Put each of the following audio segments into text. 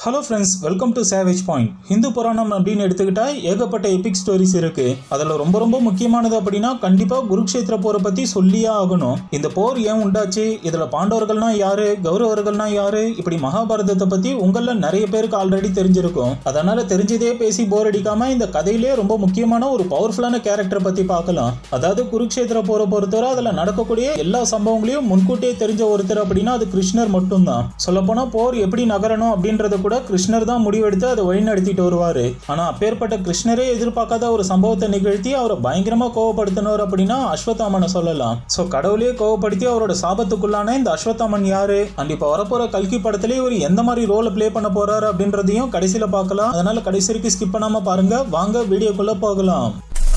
hello friends welcome to savage point Hindu புராணம் அப்படின்னு எடுத்துக்கிட்டா ஏகப்பட்ட எபிக் ஸ்டோரிஸ் இருக்கு அதில் ரொம்ப ரொம்ப முக்கியமானது அப்படின்னா கண்டிப்பாக குருக்ஷேத்திர போரை பற்றி சொல்லியே ஆகணும் இந்த போர் ஏன் உண்டாச்சு இதில் பாண்டவர்கள்னா யாரு கௌரவர்கள்னா யாரு இப்படி மகாபாரதத்தை பற்றி உங்களில் நிறைய பேருக்கு ஆல்ரெடி தெரிஞ்சிருக்கும் அதனால தெரிஞ்சதே பேசி போர் அடிக்காம இந்த கதையிலே ரொம்ப முக்கியமான ஒரு பவர்ஃபுல்லான கேரக்டரை பற்றி பார்க்கலாம் அதாவது குருக்ஷேத்திர போரை பொறுத்தவரை அதில் நடக்கக்கூடிய எல்லா சம்பவங்களையும் முன்கூட்டியே தெரிஞ்ச ஒருத்தர் அப்படின்னா அது கிருஷ்ணர் மட்டும்தான் சொல்லப்போனால் போர் எப்படி நகரணும் அப்படின்றத கூட கிருஷ்ணர் தான் முடிவெடுத்து அதை வழிநடத்திட்டு வருவாரு ஆனா அப்பேற்பட்ட கிருஷ்ணரே எதிர்பார்க்காத ஒரு சம்பவத்தை நிகழ்த்தி அவரை பயங்கரமா கோவப்படுத்தினவர் அப்படின்னா அஸ்வத்தாமனை சொல்லலாம் சோ கடவுளையே கோவப்படுத்தி அவரோட சாபத்துக்குள்ளான இந்த அஸ்வத்தாமன் யாரு அண்ட் இப்ப வரப்போற கல்கி படத்திலே இவர் எந்த மாதிரி ரோலை ப்ளே பண்ண போறாரு அப்படின்றதையும் கடைசியில பார்க்கலாம் அதனால கடைசி வரைக்கும் ஸ்கிப் பண்ணாம பாருங்க வாங்க வீடியோக்குள்ள போகலாம்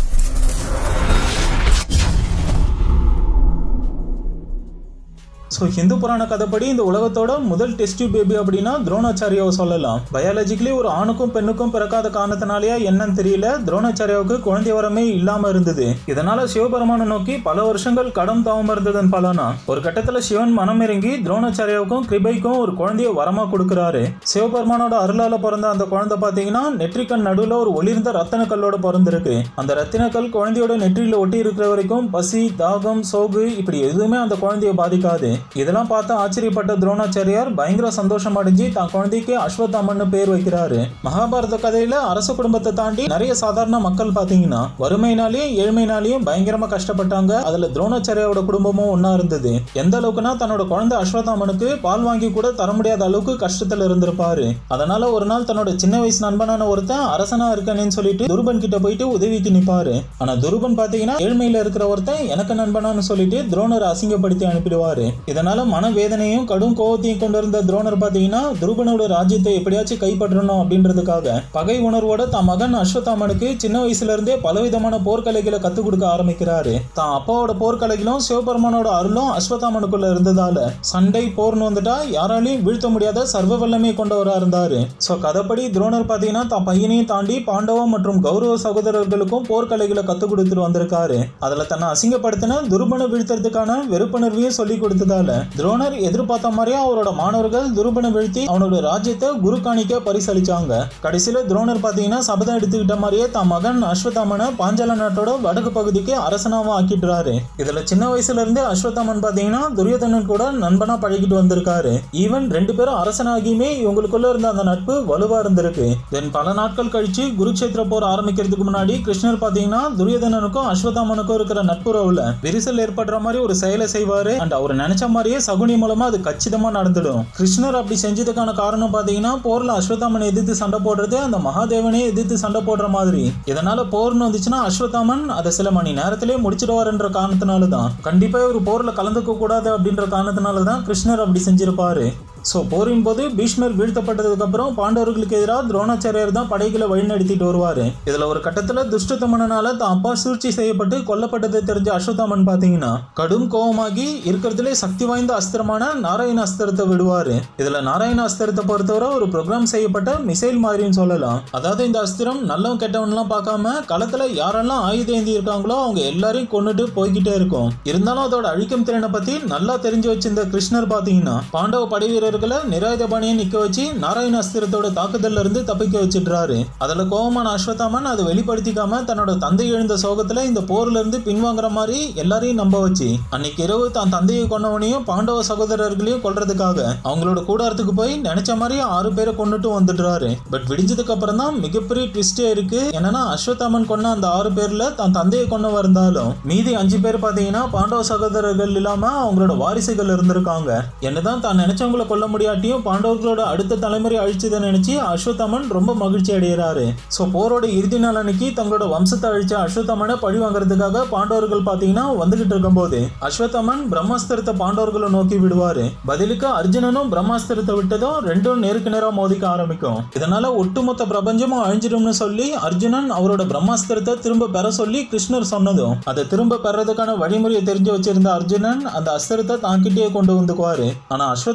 ஸோ ஹிந்து புராண கதைப்படி இந்த உலகத்தோட முதல் டெஸ்ட் பேபி அப்படின்னா துரோணாச்சாரியாவை சொல்லலாம் பயாலஜிக்கலி ஒரு ஆணுக்கும் பெண்ணுக்கும் பிறக்காத காரணத்தினாலேயா என்னன்னு தெரியல துரோணாச்சாரியாவுக்கு குழந்தை வரமே இல்லாம இருந்தது இதனால சிவபெருமானை நோக்கி பல வருஷங்கள் கடம் தாவம் இருந்ததன் பலனா ஒரு கட்டத்துல சிவன் மனம் இறங்கி துரோணாச்சாரியாவுக்கும் கிருபைக்கும் ஒரு குழந்தைய வரமா கொடுக்குறாரு சிவபெருமானோட அருளால பிறந்த அந்த குழந்தை பாத்தீங்கன்னா நெற்றிக்கண் நடுவுல ஒரு ஒளிர்ந்த ரத்தன கல்லோட பிறந்திருக்கு அந்த ரத்தின கல் குழந்தையோட நெற்றியில ஒட்டி இருக்கிற வரைக்கும் பசி தாகம் சோகு இப்படி எதுவுமே அந்த குழந்தைய பாதிக்காது இதெல்லாம் பார்த்து ஆச்சரியப்பட்ட துரோணாச்சாரியார் பயங்கர சந்தோஷம் அடைஞ்சு தான் குழந்தைக்கு அஸ்வத்தாமன்னு பேர் வைக்கிறாரு மகாபாரத கதையில அரச குடும்பத்தை தாண்டி நிறைய சாதாரண மக்கள் பாத்தீங்கன்னா வறுமையினாலேயும் ஏழ்மையினாலேயும் பயங்கரமா கஷ்டப்பட்டாங்க அதுல துரோணாச்சாரியாவோட குடும்பமும் ஒன்னா இருந்தது எந்த அளவுக்குன்னா தன்னோட குழந்தை அஸ்வத்தாமனுக்கு பால் வாங்கி கூட தர முடியாத அளவுக்கு கஷ்டத்துல இருந்திருப்பாரு அதனால ஒரு நாள் தன்னோட சின்ன வயசு நண்பனான ஒருத்தன் அரசனா இருக்கேன்னு சொல்லிட்டு துருபன் கிட்ட போயிட்டு உதவிக்கு நிப்பாரு ஆனா துருபன் பாத்தீங்கன்னா ஏழ்மையில இருக்கிற ஒருத்தன் எனக்கு நண்பனான்னு சொல்லிட்டு துரோணரை அசிங்கப்படுத்தி அனுப்பிடுவாரு இதனால மனவேதனையும் கடும் கோபத்தையும் கொண்டிருந்த துரோணர் பாத்தீங்கன்னா துருபனோட ராஜ்யத்தை எப்படியாச்சும் கைப்பற்றணும் அப்படின்றதுக்காக பகை உணர்வோட தன் மகன் அஸ்வத்தாமனுக்கு சின்ன வயசுல இருந்தே பலவிதமான போர்க்கலைகளை கத்துக் கொடுக்க ஆரம்பிக்கிறாரு தான் அப்பாவோட போர்க்கலைகளும் சிவபெருமானோட அருளும் அஸ்வத்தாமனுக்குள்ள இருந்ததால சண்டை போர்னு வந்துட்டா யாராலையும் வீழ்த்த முடியாத சர்வ வல்லமை கொண்டவரா இருந்தாரு சோ கதைப்படி துரோணர் பாத்தீங்கன்னா தான் பையனையும் தாண்டி பாண்டவ மற்றும் கௌரவ சகோதரர்களுக்கும் போர்க்கலைகளை கத்துக் கொடுத்துட்டு வந்திருக்காரு அதுல தன்னை அசிங்கப்படுத்தின துருபனை வீழ்த்துறதுக்கான வெறுப்புணர்வையும் சொல்லி கொடுத்ததால துரோணர் எதிர்பார்த்த மாதிரியே அவரோட மாணவர்கள் துருபனை வீழ்த்தி அவனோட ராஜ்யத்தை குரு காணிக்க பரிசளிச்சாங்க கடைசியில துரோணர் பாத்தீங்கன்னா சபதம் எடுத்துக்கிட்ட மாதிரியே தன் மகன் அஸ்வத்தாமனை பாஞ்சால நாட்டோட வடக்கு பகுதிக்கு அரசனாவும் ஆக்கிட்டுறாரு இதுல சின்ன வயசுல இருந்தே அஸ்வத்தாமன் பாத்தீங்கன்னா துரியோதனன் கூட நண்பனா பழகிட்டு வந்திருக்காரு ஈவன் ரெண்டு பேரும் அரசனாகியுமே இவங்களுக்குள்ள இருந்த அந்த நட்பு வலுவா இருந்திருக்கு தென் பல நாட்கள் கழிச்சு குருக்ஷேத்திர போர் ஆரம்பிக்கிறதுக்கு முன்னாடி கிருஷ்ணர் பாத்தீங்கன்னா துரியோதனனுக்கும் அஸ்வத்தாமனுக்கும் இருக்கிற நட்புறவுல விரிசல் ஏற்படுற மாதிரி ஒரு செயலை செய்வாரு அண்ட் அவர் நினைச்ச மாதிரியே சகுனி மூலமா அது கச்சிதமா நடந்துடும் கிருஷ்ணர் அப்படி செஞ்சதுக்கான காரணம் பாத்தீங்கன்னா போர்ல அஸ்வத்தாமனை எதிர்த்து சண்டை போடுறது அந்த மகாதேவனே எதிர்த்து சண்டை போடுற மாதிரி இதனால போர்னு வந்துச்சுன்னா அஸ்வத்தாமன் அதை சில மணி நேரத்திலே முடிச்சிடுவாருன்ற காரணத்தினால தான் கண்டிப்பா ஒரு போர்ல கலந்துக்க கூடாது அப்படின்ற காரணத்தினால தான் கிருஷ்ணர் அப்படி செஞ்சிருப்பாரு ஸோ போரின் போது பீஷ்மர் வீழ்த்தப்பட்டதுக்கு அப்புறம் பாண்டவர்களுக்கு எதிராக துரோணாச்சாரியார் தான் படைகளை வழிநடத்திட்டு வருவார் இதில் ஒரு கட்டத்தில் துஷ்டத்தமனால தான் அப்பா சூழ்ச்சி செய்யப்பட்டு கொல்லப்பட்டதை தெரிஞ்ச அஸ்வத்தாமன் பார்த்தீங்கன்னா கடும் கோபமாகி இருக்கிறதுலே சக்தி வாய்ந்த அஸ்திரமான நாராயண அஸ்திரத்தை விடுவார் இதில் நாராயண அஸ்திரத்தை பொறுத்தவரை ஒரு ப்ரோக்ராம் செய்யப்பட்ட மிசைல் மாதிரின்னு சொல்லலாம் அதாவது இந்த அஸ்திரம் நல்லவன் கெட்டவன்லாம் பார்க்காம களத்தில் யாரெல்லாம் ஆயுதம் ஏந்தி இருக்காங்களோ அவங்க எல்லாரையும் கொண்டுட்டு போய்கிட்டே இருக்கும் இருந்தாலும் அதோட அழிக்கும் திறனை பற்றி நல்லா தெரிஞ்சு வச்சிருந்த கிருஷ்ணர் பார்த்தீங்கன்னா பாண்டவ படை வீரர் வீரர்களை நிராயுதபாணியை நிக்க வச்சு நாராயண அஸ்திரத்தோட தாக்குதல்ல இருந்து தப்பிக்க வச்சிடுறாரு அதுல கோபமான அஸ்வத்தாமன் அதை வெளிப்படுத்திக்காம தன்னோட தந்தை எழுந்த சோகத்துல இந்த போர்ல இருந்து பின்வாங்குற மாதிரி எல்லாரையும் நம்ப வச்சு அன்னைக்கு இரவு தான் தந்தையை கொண்டவனையும் பாண்டவ சகோதரர்களையும் கொல்றதுக்காக அவங்களோட கூடாரத்துக்கு போய் நினைச்ச மாதிரி ஆறு பேரை கொண்டுட்டு வந்துடுறாரு பட் விடிஞ்சதுக்கு அப்புறம் தான் மிகப்பெரிய ட்விஸ்டே இருக்கு என்னன்னா அஸ்வத்தாமன் கொன்ன அந்த ஆறு பேர்ல தான் தந்தையை கொண்டவன் இருந்தாலும் மீதி அஞ்சு பேர் பாத்தீங்கன்னா பாண்டவ சகோதரர்கள் இல்லாம அவங்களோட வாரிசுகள் இருந்திருக்காங்க என்னதான் தான் நினைச்சவங்களை கொல்ல முடியாட்டியும் பாண்டவர்களோட அடுத்த தலைமுறை அழிச்சதை நினைச்சு அஸ்வத்தாமன் ரொம்ப மகிழ்ச்சி அடைகிறாரு ஸோ போரோட இறுதி நாள் அன்னைக்கு தங்களோட வம்சத்தை அழிச்ச அஸ்வத்தாமனை பழி வாங்குறதுக்காக பாண்டவர்கள் பாத்தீங்கன்னா வந்துகிட்டு இருக்கும்போது அஸ்வத்தாமன் பிரம்மாஸ்திரத்தை பாண்டவர்களை நோக்கி விடுவாரு பதிலுக்கு அர்ஜுனனும் பிரம்மாஸ்திரத்தை விட்டதும் ரெண்டும் நேருக்கு நேரா மோதிக்க ஆரம்பிக்கும் இதனால ஒட்டுமொத்த பிரபஞ்சமும் அழிஞ்சிடும்னு சொல்லி அர்ஜுனன் அவரோட பிரம்மாஸ்திரத்தை திரும்ப பெற சொல்லி கிருஷ்ணர் சொன்னதும் அதை திரும்ப பெறதுக்கான வழிமுறையை தெரிஞ்சு வச்சிருந்த அர்ஜுனன் அந்த அஸ்திரத்தை தாங்கிட்டே கொண்டு வந்துக்குவாரு ஆனா அஸ்வத்தாமனுக்கு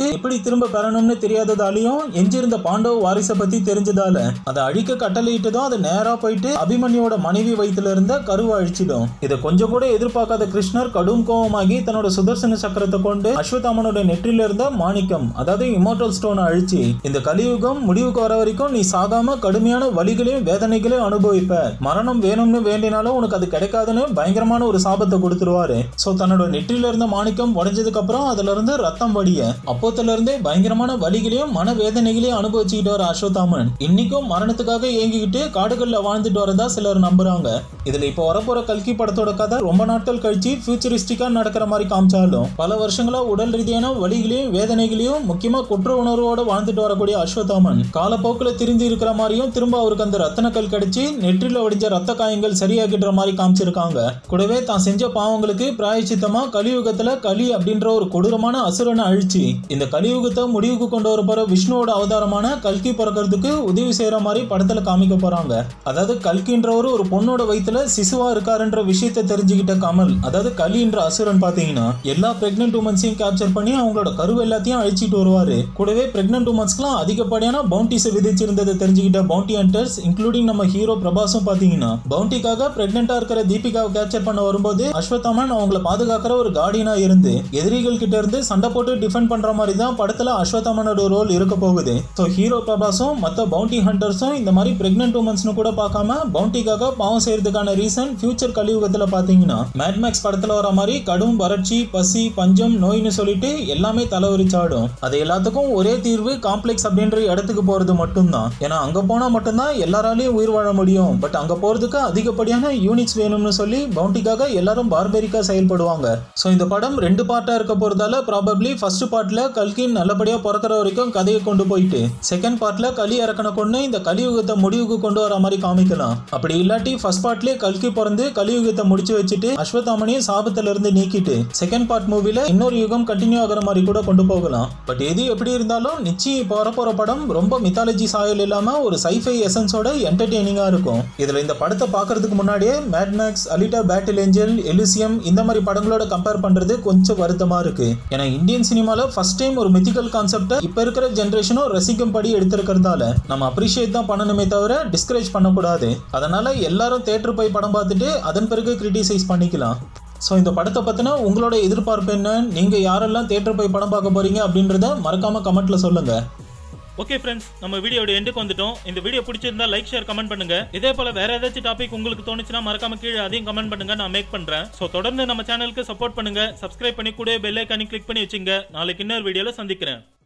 எப்படி திரும்ப பெறணும்னு தெரியாததாலையும் எஞ்சிருந்த பாண்டவ வாரிசை பத்தி தெரிஞ்சதால அதை அழிக்க கட்டளையிட்டதும் அது நேரா போயிட்டு அபிமன்யோட மனைவி வயித்துல இருந்த கருவை அழிச்சிடும் இதை கொஞ்சம் கூட எதிர்பார்க்காத கிருஷ்ணர் கடும் கோபமாகி தன்னோட சுதர்சன சக்கரத்தை கொண்டு அஸ்வத்தாமனோட நெற்றில இருந்த மாணிக்கம் அதாவது இமோட்டல் ஸ்டோனை அழிச்சு இந்த கலியுகம் முடிவுக்கு வர வரைக்கும் நீ சாகாம கடுமையான வலிகளையும் வேதனைகளையும் அனுபவிப்ப மரணம் வேணும்னு வேண்டினாலும் உனக்கு அது கிடைக்காதுன்னு பயங்கரமான ஒரு சாபத்தை கொடுத்துருவாரு சோ தன்னோட நெற்றில இருந்த மாணிக்கம் உடைஞ்சதுக்கு அப்புறம் அதுல இருந்து ரத்தம் வடிய அப்போத்துல இருந்தே பயங்கரமான வலிகளையும் மன வேதனைகளையும் அனுபவிச்சுக்கிட்டு வர அஸ்வத்தாமன் இன்னைக்கும் மரணத்துக்காக ஏங்கிக்கிட்டு காடுகள்ல வாழ்ந்துட்டு வரதா சிலர் நம்புறாங்க இதுல இப்போ வரப்போற கல்கி படத்தோட கதை ரொம்ப நாட்கள் கழிச்சு ஃபியூச்சரிஸ்டிக்கா நடக்கிற மாதிரி காமிச்சாலும் பல வருஷங்களா உடல் ரீதியான வலிகளையும் வேதனைகளையும் முக்கியமா குற்ற உணர்வோட வாழ்ந்துட்டு வரக்கூடிய அஸ்வத்தாமன் காலப்போக்கில் திருந்தி இருக்கிற மாதிரியும் திரும்ப அவருக்கு அந்த ரத்தனக்கல் கிடைச்சு நெற்றில வடிஞ்ச ரத்த காயங்கள் சரியாகின்ற மாதிரி காமிச்சிருக்காங்க கூடவே தான் செஞ்ச பாவங்களுக்கு பிராயச்சித்தமா கலியுகத்துல கலி அப்படின்ற ஒரு கொடூரமான அசுரனை அழிச்சு இந்த கலியுகத்தை முடிவுக்கு கொண்டு வர போற விஷ்ணுவோட அவதாரமான கல்கி பிறக்கிறதுக்கு உதவி செய்யற மாதிரி படத்துல காமிக்க போறாங்க அதாவது கல்கின்றவர் ஒரு பொண்ணோட வயித்துல சிசுவா இருக்காருன்ற விஷயத்தை தெரிஞ்சுக்கிட்ட கமல் அதாவது கலின்ற அசுரன் பாத்தீங்கன்னா எல்லா பிரெக்னென்ட் உமன்ஸையும் கேப்சர் பண்ணி அவங்களோட கருவு எல்லாத்தையும் அழிச்சிட்டு வருவாரு கூடவே பிரெக்னென்ட் உமன்ஸ்க்குலாம் அதிகப்படியான பவுண்டிஸை விதிச்சிருந்ததை தெரிஞ்சுக்கிட்ட பவுண்டி ஹண்டர்ஸ் இன்க்ளூடிங் நம்ம ஹீரோ பிரபாஸும் பாத்தீங்கன்னா பவுண்டிக்காக பிரெக்னெண்டா இருக்கிற தீபிகாவை கேப்சர் பண்ண வரும்போது அஸ்வத்தாமன் அவங்கள பாதுகாக்கிற ஒரு கார்டியனா இருந்து எதிரிகள் கிட்ட இருந்து சண்டை போட்டு டிஃபெண்ட் பண்ற மாதிரி தான் படத்துல அஸ்வத்தாமனோட ரோல் இருக்க போகுது ஸோ ஹீரோ பிரபாஸும் மற்ற பவுண்டி ஹண்டர்ஸும் இந்த மாதிரி பிரெக்னென்ட் உமன்ஸ்னு கூட பார்க்காம பவுண்டிக்காக பாவம் செய்யறதுக்கான ரீசன் ஃபியூச்சர் கலியுகத்துல பாத்தீங்கன்னா மேட்மேக்ஸ் படத்துல வர மாதிரி கடும் வறட்சி பசி பஞ்சம் நோய்னு சொல்லிட்டு எல்லாமே தலைவரிச்சாடும் அது எல்லாத்துக்கும் ஒரே தீர்வு காம்ப்ளெக்ஸ் அப்படின்ற இடத்துக்கு போறது மட்டும்தான் ஏன்னா அங்க போனா மட்டும்தான் எல்லாராலையும் உயிர் வாழ முடியும் பட் அங்க போறதுக்கு அதிகப்படியான யூனிட்ஸ் வேணும்னு சொல்லி பவுண்டிக்காக எல்லாரும் பார்பெரிக்கா செயல்படுவாங்க ஸோ இந்த படம் ரெண்டு பார்ட்டா இருக்க போறதால ப்ராபப்ளி ஃபர்ஸ்ட் பார்ட்ல கல்கின் நல்லபடியா பிறக்கிற வரைக்கும் கதையை கொண்டு போயிட்டு செகண்ட் பார்ட்ல கலி இறக்கண கொண்டு இந்த கலியுகத்தை முடிவுக்கு கொண்டு வர மாதிரி காமிக்கலாம் அப்படி இல்லாட்டி ஃபர்ஸ்ட் பார்ட்லயே கல்கி பிறந்து கலியுகத்தை முடிச்சு வச்சுட்டு அஸ்வத்தாமனையும் சாபத்துல இருந்து நீக்கிட்டு செகண்ட் பார்ட் மூவில இன்னொரு யுகம் கண்டினியூ ஆகிற மாதிரி கூட கொண்டு போகலாம் பட் எது எப்படி இருந்தாலும் நிச்சயம் இப்போ வரப்போற படம் ரொம்ப மித்தாலஜி சாயல் இல்லாம ஒரு சைஃபை எசன்ஸோட என்டர்டெய்னிங்கா இருக்கும் இதுல இந்த படத்தை பார்க்கறதுக்கு முன்னாடியே Mad Max Alita Battle Angel Elysium இந்த மாதிரி படங்களோட கம்பேர் பண்றது கொஞ்சம் வருத்தமா இருக்கு ஏன்னா இந்தியன் சினிமால ஃபர்ஸ்ட் டைம் ஒரு மித்திக்கல் கான்செப்டை இப்ப இருக்கிற ஜென்ரேஷனும் ரசிக்கும்படி எடுத்திருக்கிறதால நம்ம அப்ரிஷியேட் தான் பண்ணணுமே தவிர டிஸ்கரேஜ் பண்ணக்கூடாது அதனால எல்லாரும் தேட்டர் போய் படம் பார்த்துட்டு அதன் பிறகு கிரிட்டிசைஸ் பண்ணிக்கலாம் ஸோ இந்த படத்தை பற்றின உங்களோட எதிர்பார்ப்பு என்ன நீங்கள் யாரெல்லாம் தேட்டர் போய் படம் பார்க்க போறீங்க அப்படின்றத மறக்காம கமெண்ட்ல சொல்லுங்க ஓகே ஃப்ரெண்ட்ஸ் நம்ம வீடியோட எண்டுக்கு வந்துட்டோம் இந்த வீடியோ பிடிச்சிருந்தா லைக் ஷேர் கமெண்ட் பண்ணுங்க இதே போல வேற ஏதாச்சும் டாபிக் உங்களுக்கு தோணுச்சுன்னா மறக்காம கீழே அதையும் கமெண்ட் பண்ணுங்க நான் மேக் பண்றேன் ஸோ தொடர்ந்து நம்ம சேனலுக்கு சப்போர்ட் பண்ணுங்க சப்ஸ்கிரைப் பண்ணி கூட பெல் ஐக்கானி கிளிக் பண்ணி வச்சுங்க நாளைக்கு இன்னொரு வீடியோல சந்திக்கிறேன்